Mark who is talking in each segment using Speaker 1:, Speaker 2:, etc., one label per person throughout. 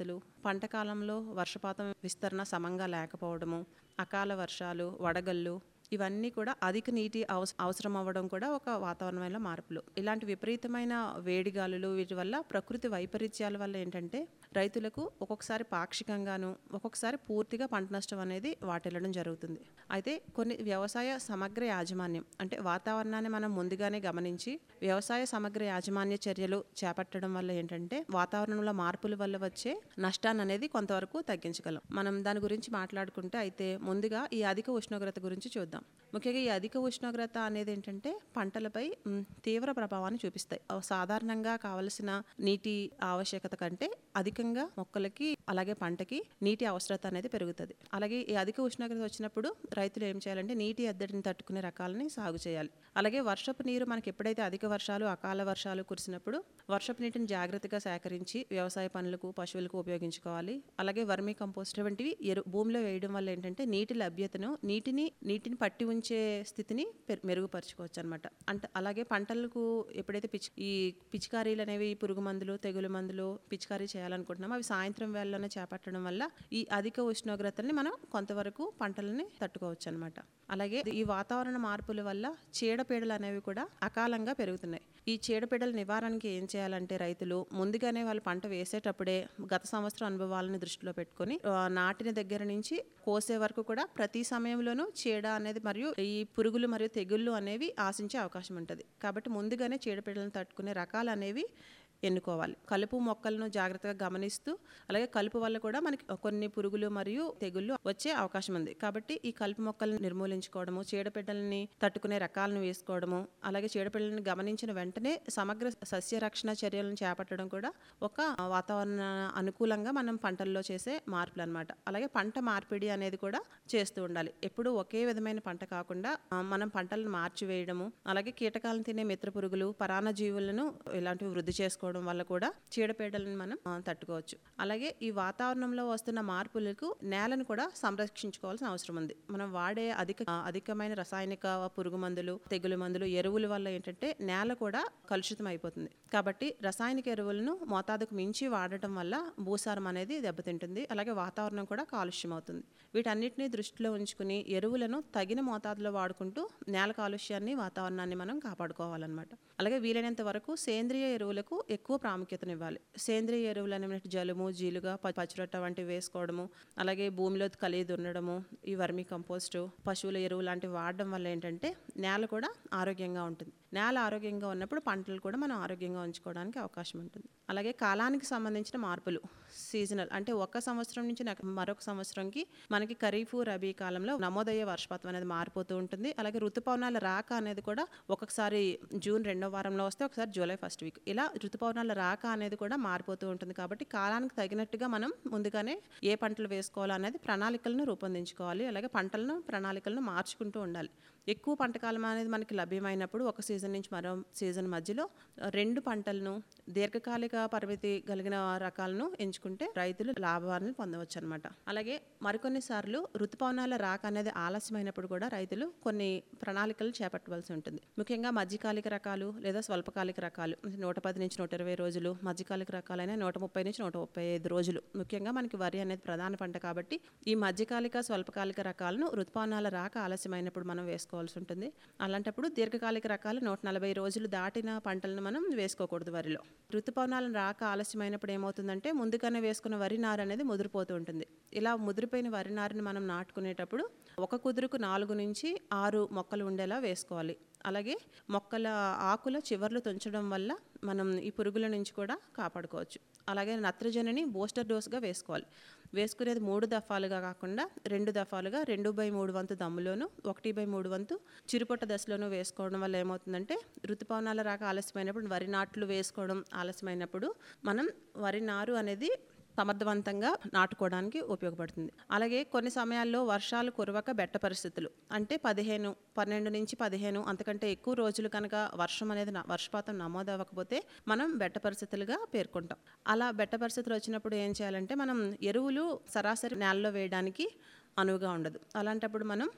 Speaker 1: వ్యాధులు పంట కాలంలో వర్షపాతం విస్తరణ సమంగా లేకపోవడము అకాల వర్షాలు వడగళ్ళు ఇవన్నీ కూడా అధిక నీటి అవస అవసరం అవ్వడం కూడా ఒక వాతావరణంలో మార్పులు ఇలాంటి విపరీతమైన వేడిగాలులు వీటి వల్ల ప్రకృతి వైపరీత్యాల వల్ల ఏంటంటే రైతులకు ఒక్కొక్కసారి పాక్షికంగాను ఒక్కొక్కసారి పూర్తిగా పంట నష్టం అనేది వాటిల్లడం జరుగుతుంది అయితే కొన్ని వ్యవసాయ సమగ్ర యాజమాన్యం అంటే వాతావరణాన్ని మనం ముందుగానే గమనించి వ్యవసాయ సమగ్ర యాజమాన్య చర్యలు చేపట్టడం వల్ల ఏంటంటే వాతావరణంలో మార్పుల వల్ల వచ్చే నష్టాన్ని అనేది కొంతవరకు తగ్గించగలం మనం దాని గురించి మాట్లాడుకుంటే అయితే ముందుగా ఈ అధిక ఉష్ణోగ్రత గురించి చూద్దాం ముఖ్యంగా ఈ అధిక ఉష్ణోగ్రత అనేది ఏంటంటే పంటలపై మ్, తీవ్ర ప్రభావాన్ని చూపిస్తాయి ఆ, సాధారణంగా కావలసిన నీటి ఆవశ్యకత కంటే అధికంగా మొక్కలకి అలాగే పంటకి నీటి అవసరత అనేది పెరుగుతుంది అలాగే ఈ అధిక ఉష్ణోగ్రత వచ్చినప్పుడు రైతులు ఏం చేయాలంటే నీటి ఎద్దడిని తట్టుకునే రకాలని సాగు చేయాలి అలాగే వర్షపు నీరు మనకి ఎప్పుడైతే అధిక వర్షాలు అకాల వర్షాలు కురిసినప్పుడు వర్షపు నీటిని జాగ్రత్తగా సేకరించి వ్యవసాయ పనులకు పశువులకు ఉపయోగించుకోవాలి అలాగే వర్మీ కంపోస్ట్ వంటివి ఎరు భూమిలో వేయడం వల్ల ఏంటంటే నీటి లభ్యతను నీటిని నీటిని పట్టి ఉంచే స్థితిని పె- మెరుగుపరచుకోవచ్చు అనమాట అంటే అలాగే పంటలకు ఎప్పుడైతే పిచ్ ఈ పిచికారీలు అనేవి పురుగు మందులు తెగులు మందులు పిచికారీ చేయాలనుకుంటున్నామో అవి సాయంత్రం వేళలోనే చేపట్టడం వల్ల ఈ అధిక ఉష్ణోగ్రతల్ని మనం కొంతవరకు పంటలని తట్టుకోవచ్చు అనమాట అలాగే ఈ వాతావరణ మార్పుల వల్ల చీడపీడలు అనేవి కూడా అకాలంగా పెరుగుతున్నాయి ఈ చీడపీడల నివారణకి ఏం చేయాలంటే రైతులు ముందుగానే వాళ్ళు పంట వేసేటప్పుడే గత సంవత్సరం అనుభవాలను దృష్టిలో పెట్టుకొని ఆ, నాటిన దగ్గర నుంచి కోసే వరకు కూడా ప్రతి సమయంలోనూ చీడ అనేది మరియు ఈ పురుగులు మరియు తెగుళ్ళు అనేవి ఆశించే అవకాశం ఉంటుంది కాబట్టి ముందుగానే చీడపీడలను తట్టుకునే రకాలు అనేవి ఎన్నుకోవాలి కలుపు మొక్కలను జాగ్రత్తగా గమనిస్తూ అలాగే కలుపు వల్ల కూడా మనకి కొన్ని పురుగులు మరియు తెగుళ్ళు వచ్చే అవకాశం ఉంది కాబట్టి ఈ కలుపు మొక్కలను నిర్మూలించుకోవడము చీడపీడల్ని తట్టుకునే రకాలను వేసుకోవడము అలాగే చీడపీడలను గమనించిన వెంటనే సమగ్ర సస్య రక్షణ చర్యలను చేపట్టడం కూడా ఒక వాతావరణ అనుకూలంగా మనం పంటల్లో చేసే మార్పులు అనమాట అలాగే పంట మార్పిడి అనేది కూడా చేస్తూ ఉండాలి ఎప్పుడు ఒకే విధమైన పంట కాకుండా ఆ, మనం పంటలను మార్చివేయడము అలాగే కీటకాలను తినే మిత్ర పురుగులు పరాన్న జీవులను ఇలాంటివి వృద్ధి చేసుకోవడం వల్ల కూడా చీడపీడలను మనం ఆ, తట్టుకోవచ్చు అలాగే ఈ వాతావరణంలో వస్తున్న మార్పులకు నేలను కూడా సంరక్షించుకోవాల్సిన అవసరం ఉంది మనం వాడే అధిక ఆ, అధికమైన రసాయనిక పురుగు మందులు తెగులు మందులు ఎరువుల వల్ల ఏంటంటే నేల కూడా కలుషితం అయిపోతుంది కాబట్టి రసాయనిక ఎరువులను మోతాదుకు మించి వాడటం వల్ల భూసారం అనేది దెబ్బతింటుంది అలాగే వాతావరణం కూడా కాలుష్యం అవుతుంది వీటన్నిటిని దృష్టిలో ఉంచుకుని ఎరువులను తగిన మోతాదులో వాడుకుంటూ నేల కాలుష్యాన్ని వాతావరణాన్ని మనం కాపాడుకోవాలన్నమాట అలాగే వీలైనంత వరకు సేంద్రియ ఎరువులకు ఎక్కువ ప్రాముఖ్యతనివ్వాలి సేంద్రియ ఎరువులు అనేవి జలుము జీలుగా ప- పచ్చిరొట్ట వంటివి వేసుకోవడము అలాగే భూమిలో కలిగి దున్నడము ఈ వర్మి కంపోస్టు పశువుల ఎరువు లాంటివి వాడడం వల్ల ఏంటంటే నేల కూడా ఆరోగ్యంగా ఉంటుంది నేల ఆరోగ్యంగా ఉన్నప్పుడు పంటలు కూడా మనం ఆరోగ్యంగా ఉంచుకోవడానికి అవకాశం ఉంటుంది అలాగే కాలానికి సంబంధించిన మార్పులు సీజనల్ అంటే ఒక సంవత్సరం నుంచి నాకు మరొక సంవత్సరంకి మనకి ఖరీఫ్ రబీ కాలంలో నమోదయ్యే వర్షపాతం అనేది మారిపోతూ ఉంటుంది అలాగే ఋతుపవనాల రాక అనేది కూడా ఒక్కొక్కసారి జూన్ రెండో వారంలో వస్తే ఒకసారి జూలై ఫస్ట్ వీక్ ఇలా ఋతుపవనాల రాక అనేది కూడా మారిపోతూ ఉంటుంది కాబట్టి కాలానికి తగినట్టుగా మనం ముందుగానే ఏ పంటలు వేసుకోవాలో అనేది ప్రణాళికలను రూపొందించుకోవాలి అలాగే పంటలను ప్రణాళికలను మార్చుకుంటూ ఉండాలి ఎక్కువ పంట కాలం అనేది మనకి లభ్యమైనప్పుడు ఒక సీజన్ నుంచి మరో సీజన్ మధ్యలో రెండు పంటలను దీర్ఘకాలిక పరిమితి కలిగిన రకాలను ఎంచుకుంటే రైతులు లాభాలను పొందవచ్చు అనమాట అలాగే మరికొన్ని సార్లు ఋతుపవనాల రాక అనేది ఆలస్యమైనప్పుడు కూడా రైతులు కొన్ని ప్రణాళికలు చేపట్టవలసి ఉంటుంది ముఖ్యంగా మధ్యకాలిక రకాలు లేదా స్వల్పకాలిక రకాలు అంటే నూట పది నుంచి నూట ఇరవై రోజులు మధ్యకాలిక రకాలైన నూట ముప్పై నుంచి నూట ముప్పై ఐదు రోజులు ముఖ్యంగా మనకి వరి అనేది ప్రధాన పంట కాబట్టి ఈ మధ్యకాలిక స్వల్పకాలిక రకాలను ఋతుపవనాల రాక ఆలస్యమైనప్పుడు మనం వేసుకోవాల్సి ఉంటుంది అలాంటప్పుడు దీర్ఘకాలిక రకాలు నూట నలభై రోజులు దాటిన పంటలను మనం వేసుకోకూడదు వరిలో ఋతుపవనాలను రాక ఆలస్యమైనప్పుడు ఏమవుతుందంటే ముందుగానే వేసుకున్న వరి నారు అనేది ముదిరిపోతూ ఉంటుంది ఇలా ముదిరిపోయిన వరి నారుని మనం నాటుకునేటప్పుడు ఒక కుదురుకు నాలుగు నుంచి ఆరు మొక్కలు ఉండేలా వేసుకోవాలి అలాగే మొక్కల ఆకుల చివర్లు తుంచడం వల్ల మనం ఈ పురుగుల నుంచి కూడా కాపాడుకోవచ్చు అలాగే నత్రజనిని బూస్టర్ డోస్గా వేసుకోవాలి వేసుకునేది మూడు దఫాలుగా కాకుండా రెండు దఫాలుగా రెండు బై మూడు వంతు దమ్ములోను ఒకటి బై మూడు వంతు చిరుపొట్ట దశలోనూ వేసుకోవడం వల్ల ఏమవుతుందంటే ఋతుపవనాల రాక ఆలస్యమైనప్పుడు వరి నాట్లు వేసుకోవడం ఆలస్యమైనప్పుడు మనం వరి నారు అనేది సమర్థవంతంగా నాటుకోవడానికి ఉపయోగపడుతుంది అలాగే కొన్ని సమయాల్లో వర్షాలు కురవక బెట్ట పరిస్థితులు అంటే పదిహేను పన్నెండు నుంచి పదిహేను అంతకంటే ఎక్కువ రోజులు కనుక వర్షం అనేది న- వర్షపాతం నమోదు అవ్వకపోతే మనం బెట్ట పరిస్థితులుగా పేర్కొంటాం అలా బెట్ట పరిస్థితులు వచ్చినప్పుడు ఏం చేయాలంటే మనం ఎరువులు సరాసరి నేలలో వేయడానికి అనువుగా ఉండదు అలాంటప్పుడు మనం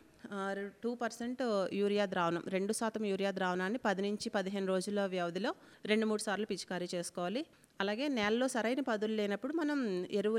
Speaker 1: టూ పర్సెంట్ యూరియా ద్రావణం రెండు శాతం యూరియా ద్రావణాన్ని పది నుంచి పదిహేను రోజుల వ్యవధిలో రెండు మూడు సార్లు పిచికారీ చేసుకోవాలి అలాగే నేలలో సరైన పదులు లేనప్పుడు మనం ఎరువులు